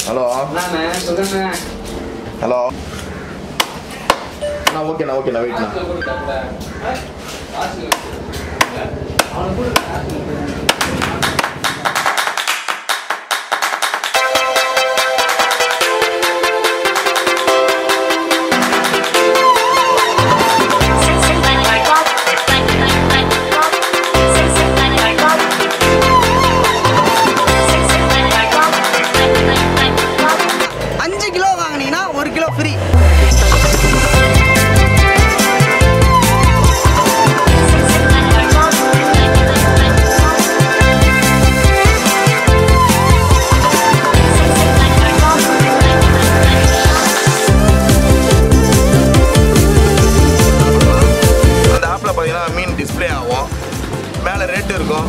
Hello என்னண்ணே சொல்லுண்ணே hello அண்ணா ஓகேண்ணா ஓகேண்ணா வெயிட்ண்ணா காசுல போட்டு தப்புல. ஆ? காசுல. அவனுக்கு கொடு, காசுல போடு. அஞ்சு கிலோ வாங்கினீங்கன்னா ஒரு கிலோ ஃப்ரீ அந்த ஆப்பில் பார்த்தீங்கன்னா மீன் டிஸ்ப்ளே ஆகும் மேலே ரேட் இருக்கும்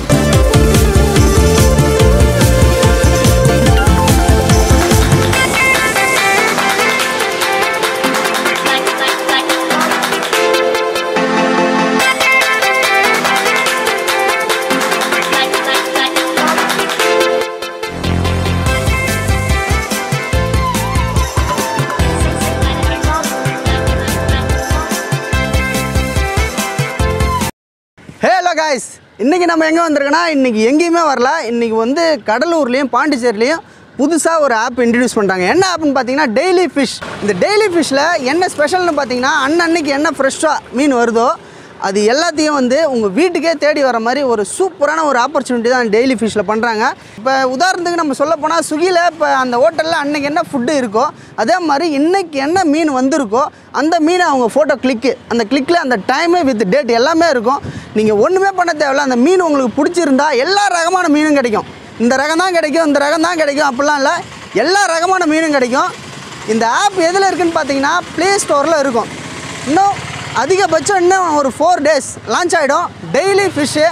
ஹலோ காய்ஸ் இன்றைக்கி நம்ம எங்கே வந்திருக்கோன்னா இன்றைக்கி எங்கேயுமே வரல இன்றைக்கி வந்து கடலூர்லேயும் பாண்டிச்சேரிலையும் புதுசாக ஒரு ஆப் இன்ட்ரடியூஸ் பண்ணுறாங்க என்ன ஆப்னு பார்த்தீங்கன்னா டெய்லி ஃபிஷ் இந்த டெய்லி ஃபிஷ்ஷில் என்ன ஸ்பெஷல்னு பார்த்தீங்கன்னா அன்னன்னைக்கு என்ன ஃப்ரெஷ்ஷாக மீன் வருதோ அது எல்லாத்தையும் வந்து உங்கள் வீட்டுக்கே தேடி வர மாதிரி ஒரு சூப்பரான ஒரு ஆப்பர்ச்சுனிட்டி தான் டெய்லி ஃபிஷ்ஷில் பண்ணுறாங்க இப்போ உதாரணத்துக்கு நம்ம சொல்ல போனால் ஸ்விக்கியில் இப்போ அந்த ஹோட்டலில் அன்னைக்கு என்ன ஃபுட்டு இருக்கோ அதே மாதிரி இன்னைக்கு என்ன மீன் வந்திருக்கோ அந்த மீனை அவங்க ஃபோட்டோ கிளிக்கு அந்த கிளிக்கில் அந்த டைமு வித் டேட் எல்லாமே இருக்கும் நீங்கள் ஒன்றுமே பண்ண தேவையில்ல அந்த மீன் உங்களுக்கு பிடிச்சிருந்தா எல்லா ரகமான மீனும் கிடைக்கும் இந்த ரகம் தான் கிடைக்கும் இந்த ரகம் தான் கிடைக்கும் அப்படிலாம் இல்லை எல்லா ரகமான மீனும் கிடைக்கும் இந்த ஆப் எதில் இருக்குன்னு பார்த்தீங்கன்னா ப்ளே ஸ்டோரில் இருக்கும் இன்னும் அதிகபட்சம் இன்னும் ஒரு ஃபோர் டேஸ் லான்ச் ஆகிடும் டெய்லி ஃபிஷ்ஷு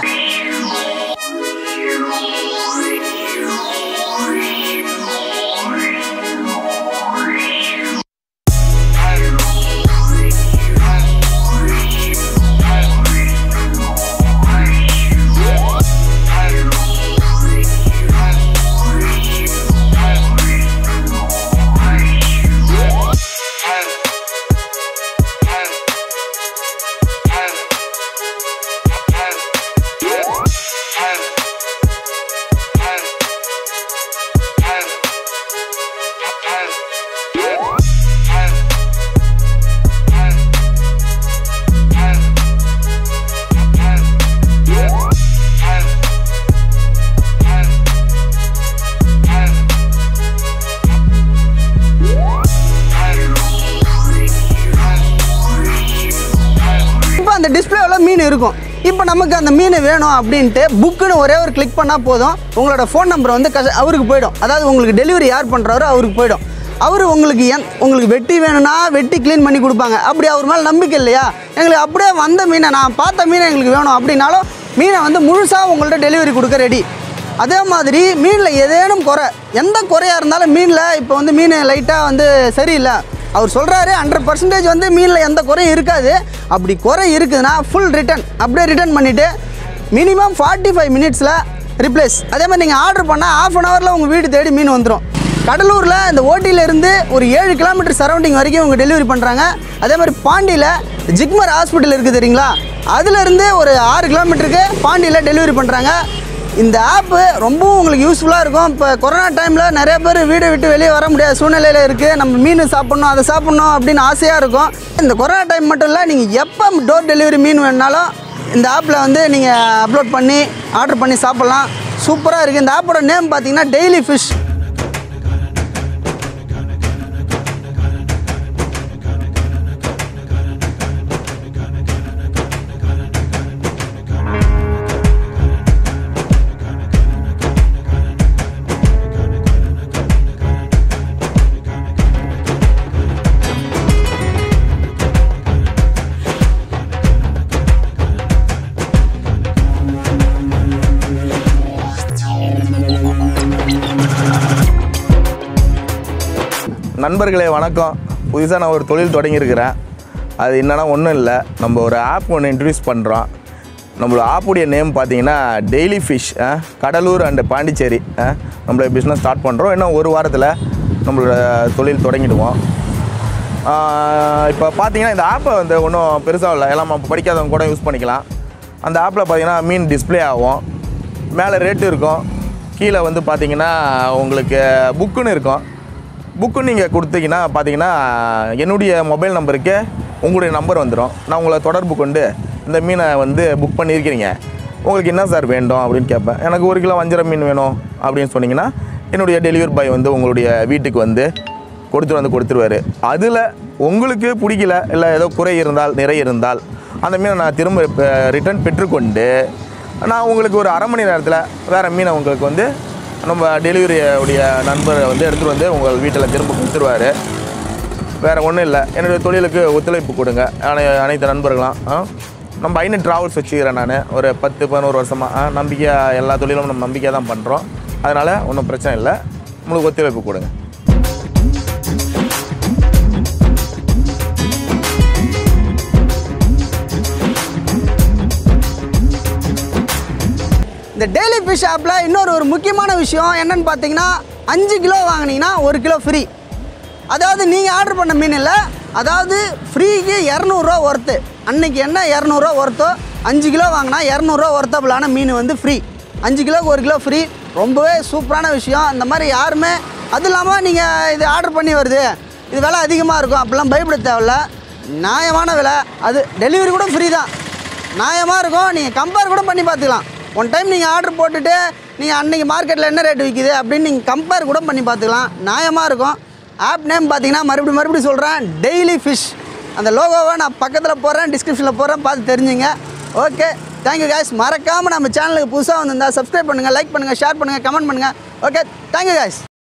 இப்போ அந்த டிஸ்பிளேவில் மீன் இருக்கும் இப்போ நமக்கு அந்த மீன் வேணும் அப்படின்ட்டு புக்குன்னு ஒரே ஒரு கிளிக் பண்ணால் போதும் உங்களோட ஃபோன் நம்பர் வந்து கச அவருக்கு போயிடும் அதாவது உங்களுக்கு டெலிவரி யார் பண்ணுறாரோ அவருக்கு போயிடும் அவர் உங்களுக்கு என் உங்களுக்கு வெட்டி வேணும்னா வெட்டி க்ளீன் பண்ணி கொடுப்பாங்க அப்படி அவர் மேலே நம்பிக்கை இல்லையா எங்களுக்கு அப்படியே வந்த மீனை நான் பார்த்த மீனை எங்களுக்கு வேணும் அப்படின்னாலும் மீனை வந்து முழுசாக உங்கள்ட்ட டெலிவரி கொடுக்க ரெடி அதே மாதிரி மீனில் ஏதேனும் குறை எந்த குறையாக இருந்தாலும் மீனில் இப்போ வந்து மீன் லைட்டாக வந்து சரியில்லை அவர் சொல்கிறாரு ஹண்ட்ரட் பர்சன்டேஜ் வந்து மீனில் எந்த குறையும் இருக்காது அப்படி குறை இருக்குதுன்னா ஃபுல் ரிட்டர்ன் அப்படியே ரிட்டர்ன் பண்ணிவிட்டு மினிமம் ஃபார்ட்டி ஃபைவ் மினிட்ஸில் ரிப்ளேஸ் அதே மாதிரி நீங்கள் ஆர்டர் பண்ணால் ஆஃப் அன் ஹவரில் உங்கள் வீடு தேடி மீன் வந்துடும் கடலூரில் இந்த ஓட்டியிலேருந்து ஒரு ஏழு கிலோமீட்டர் சரௌண்டிங் வரைக்கும் இவங்க டெலிவரி பண்ணுறாங்க அதே மாதிரி பாண்டியில் ஜிக்மர் ஹாஸ்பிட்டல் இருக்குது தெரியுங்களா அதுலேருந்து ஒரு ஆறு கிலோமீட்டருக்கு பாண்டியில் டெலிவரி பண்ணுறாங்க இந்த ஆப்பு ரொம்பவும் உங்களுக்கு யூஸ்ஃபுல்லாக இருக்கும் இப்போ கொரோனா டைமில் நிறைய பேர் வீடை விட்டு வெளியே வர முடியாத சூழ்நிலையில் இருக்குது நம்ம மீன் சாப்பிட்ணும் அதை சாப்பிட்ணும் அப்படின்னு ஆசையாக இருக்கும் இந்த கொரோனா டைம் மட்டும் இல்லை நீங்கள் எப்போ டோர் டெலிவரி மீன் வேணுனாலும் இந்த ஆப்பில் வந்து நீங்கள் அப்லோட் பண்ணி ஆர்டர் பண்ணி சாப்பிட்லாம் சூப்பராக இருக்குது இந்த ஆப்போட நேம் பார்த்தீங்கன்னா டெய்லி ஃபிஷ் நண்பர்களே வணக்கம் புதுசாக நான் ஒரு தொழில் தொடங்கியிருக்கிறேன் அது என்னன்னா ஒன்றும் இல்லை நம்ம ஒரு ஆப் ஒன்று இன்ட்ரடியூஸ் பண்ணுறோம் நம்மளோட ஆப்புடைய நேம் பார்த்தீங்கன்னா daily fish Cuddalore and Pondicherry ஆ, நம்மளோட பிஸ்னஸ் ஸ்டார்ட் பண்ணுறோம் இன்னும் ஒரு வாரத்தில் நம்மளோட தொழில் தொடங்கிடுவோம் இப்போ பார்த்தீங்கன்னா இந்த ஆப்பை வந்து ஒன்றும் பெருசாக இல்லை எல்லாம் நம்ம படிக்காதவங்க கூட யூஸ் பண்ணிக்கலாம் அந்த ஆப்பில் பார்த்தீங்கன்னா மீன் டிஸ்ப்ளே ஆகும் மேலே ரேட்டு இருக்கும் கீழே வந்து பார்த்தீங்கன்னா உங்களுக்கு புக்குன்னு இருக்கும் புக்கு நீங்கள் கொடுத்தீங்கன்னா பார்த்தீங்கன்னா என்னுடைய மொபைல் நம்பருக்கு உங்களுடைய நம்பர் வந்துடும் நான் உங்களை தொடர்பு கொண்டு இந்த மீனை வந்து புக் பண்ணியிருக்கிறீங்க உங்களுக்கு என்ன சார் வேண்டும் அப்படின்னு கேட்பேன் எனக்கு ஒரு கிலோ வஞ்சரம் மீன் வேணும் அப்படின்னு சொன்னீங்கன்னா என்னுடைய டெலிவரி பாய் வந்து உங்களுடைய வீட்டுக்கு வந்து கொடுத்துட்டு வந்து கொடுத்துருவாரு அதில் உங்களுக்கு பிடிக்கல இல்லை ஏதோ குறை இருந்தால் நிறை இருந்தால் அந்த மீனை நான் திரும்ப ரிட்டர்ன் பெற்றுக்கொண்டு நான் உங்களுக்கு ஒரு அரை மணி நேரத்தில் வேறு மீனை உங்களுக்கு வந்து நம்ம டெலிவரி உடைய நண்பரை வந்து எடுத்துகிட்டு வந்து உங்கள் வீட்டில் திரும்ப கொடுத்துருவாரு வேறு ஒன்றும் இல்லை என்னுடைய தொழிலுக்கு ஒத்துழைப்பு கொடுங்க அனை அனைத்து நண்பர்களும் ஆ? நம்ம ஐநூறு ட்ராவல்ஸ் வச்சுக்கிறேன் நான் ஒரு பத்து பதினோரு வருஷமாக நம்பிக்கையாக எல்லா தொழிலும் நம்ம நம்பிக்கையாக தான் பண்ணுறோம் அதனால் ஒன்றும் பிரச்சனை இல்லை உங்களுக்கு ஒத்துழைப்பு கொடுங்க இந்த டெய்லி ஃபிஷ் ஆப்பில் இன்னொரு ஒரு முக்கியமான விஷயம் என்னன்னு பார்த்தீங்கன்னா அஞ்சு கிலோ வாங்கினீங்கன்னா ஒரு கிலோ ஃப்ரீ அதாவது நீங்கள் ஆர்டர் பண்ண மீன் இல்லை அதாவது ஃப்ரீக்கு இரநூறுவா ஒர்த்து அன்னைக்கு என்ன இரநூறுவா ஒர்த்தோ அஞ்சு கிலோ வாங்கினா இரநூறுவா ஒர்த்தபிளான மீன் வந்து ஃப்ரீ அஞ்சு கிலோக்கு ஒரு கிலோ ஃப்ரீ ரொம்பவே சூப்பரான விஷயம் அந்த மாதிரி யாருமே அது இல்லாமல் நீங்கள் இது ஆர்டர் பண்ணி வருது இது விலை அதிகமாக இருக்கும் அப்படிலாம் பயப்பட தேவையில்ல நியாயமான விலை அது டெலிவரி கூட ஃப்ரீ தான் நியாயமாக இருக்கும் நீங்கள் கம்பேர் கூட பண்ணி பார்த்துக்கலாம் ஒன் டைம் நீங்கள் ஆர்டர் போட்டுட்டு நீங்கள் அன்றைக்கி மார்க்கெட்டில் என்ன ரேட் விற்கிது அப்படின்னு நீங்கள் கம்பேர் கூட பண்ணி பார்த்துக்கலாம் நியாயமாக இருக்கும் ஆப் நேம் பார்த்தீங்கன்னா மறுபடியும் மறுபடியும் சொல்கிறேன் டெய்லி ஃபிஷ் அந்த லோகோவை நான் பக்கத்தில் போடுறேன் டிஸ்கிரிப்ஷனில் போடுறேன் பார்த்து தெரிஞ்சுங்க ஓகே தேங்க்யூ guys மறக்காமல் நம்ம சேனலுக்கு புதுசாக வந்திருந்தா சப்ஸ்கிரைப் பண்ணுங்கள் லைக் பண்ணுங்கள் ஷேர் பண்ணுங்கள் கமெண்ட் பண்ணுங்கள் ஓகே தேங்க்யூ guys